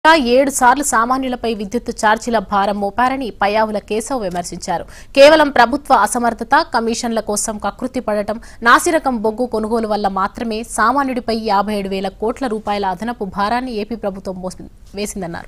ఏడు సార్లు సామాన్యులపై విద్యుత్ ఛార్జీల భారం మోపారని పయ్యావుల కేశవ్ విమర్శించారు కేవలం ప్రభుత్వ అసమర్థత కమిషన్ల కోసం కకృతి పడటం నాసిరకం బొగ్గు కొనుగోలు వల్ల మాత్రమే సామాన్యుడిపై యాభై ఏడు వేల కోట్ల రూపాయల అదనపు భారాన్ని ఏపీ ప్రభుత్వం మోసి- వేసిందన్నారు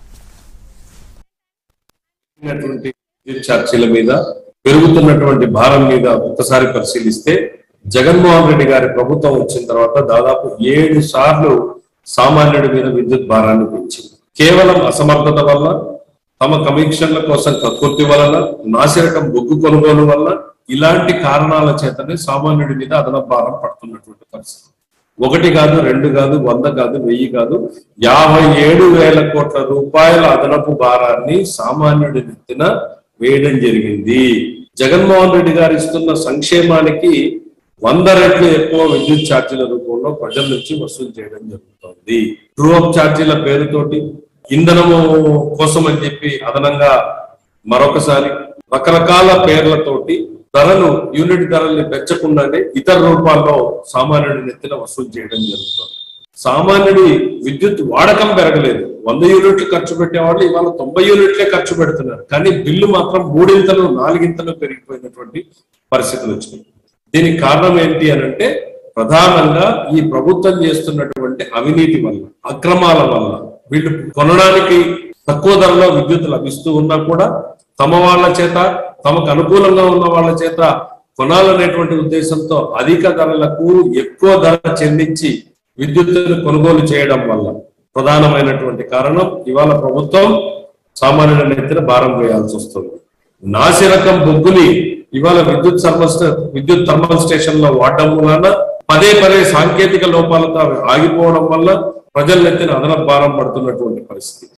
ఉన్నటువంటి విద్యుత్ ఛార్జీల మీద పెరుగుతున్నటువంటి భారం మీద ఒక్కసారి పరిశీలిస్తే జగన్మోహన్ రెడ్డి గారి ప్రభుత్వం వచ్చిన తర్వాత దాదాపు ఏడు సార్లు సామాన్యుడి మీద విద్యుత్ భారాన్ని పెంచింది కేవలం అసమర్థత వల్ల తమ కమిషన్ల కోసం కక్కుర్తి వలన నాసిరకం బొగ్గు కొనుగోలు వల్ల ఇలాంటి కారణాల చేతనే సామాన్యుడి మీద అదనపు భారం పడుతున్నటువంటి పరిస్థితి ఒకటి కాదు రెండు కాదు వంద కాదు వెయ్యి కాదు యాభై ఏడు వేల కోట్ల రూపాయల అదనపు భారాన్ని సామాన్యుడి నెత్తిన వేయడం జరిగింది జగన్మోహన్ రెడ్డి గారు ఇస్తున్న సంక్షేమానికి వంద రెట్లు ఎక్కువ విద్యుత్ ఛార్జీల రూపంలో ప్రజల నుంచి వసూలు చేయడం జరుగుతోంది ట్రూ అప్ ఛార్జీల పేరుతోటి ఇంధనము కోసం అని చెప్పి అదనంగా మరొకసారి రకరకాల పేర్లతోటి ధరలు యూనిట్ ధరల్ని పెంచకుండానే ఇతర రూపాల్లో సామాన్యుడి నెత్తిన వసూలు చేయడం జరుగుతుంది సామాన్యుడి విద్యుత్ వాడకం పెరగలేదు వంద యూనిట్లు ఖర్చు పెట్టేవాళ్ళు ఇవాళ తొంభై యూనిట్లే ఖర్చు పెడుతున్నారు కానీ బిల్లు మాత్రం మూడింతలు నాలుగింతలు పెరిగిపోయినటువంటి పరిస్థితులు వచ్చినాయి దీనికి కారణం ఏంటి అని అంటే ప్రధానంగా ఈ ప్రభుత్వం చేస్తున్నటువంటి అవినీతి వల్ల అక్రమాల వల్ల వీళ్ళు కొనడానికి తక్కువ ధరలో విద్యుత్ లభిస్తూ ఉన్నా కూడా తమ వాళ్ళ చేత తమకు అనుకూలంగా ఉన్న వాళ్ళ చేత కొనాలనేటువంటి ఉద్దేశంతో అధిక ధరలకు ఎక్కువ ధర చెల్లించి విద్యుత్తును కొనుగోలు చేయడం వల్ల ప్రధానమైనటువంటి కారణం ఇవాళ ప్రభుత్వం సామాన్యుల నెత్తిన భారం వేయాల్సి వస్తుంది నాసిరకం బొగ్గుని ఇవాళ విద్యుత్ థర్మల్ స్టే- విద్యుత్ థర్మల్ స్టేషన్ లో వాడడం వలన పదే పదే సాంకేతిక లోపాలతో అవి ఆగిపోవడం వల్ల ప్రజల నెత్తిన అదనపు భారం పడుతున్నటువంటి పరిస్థితి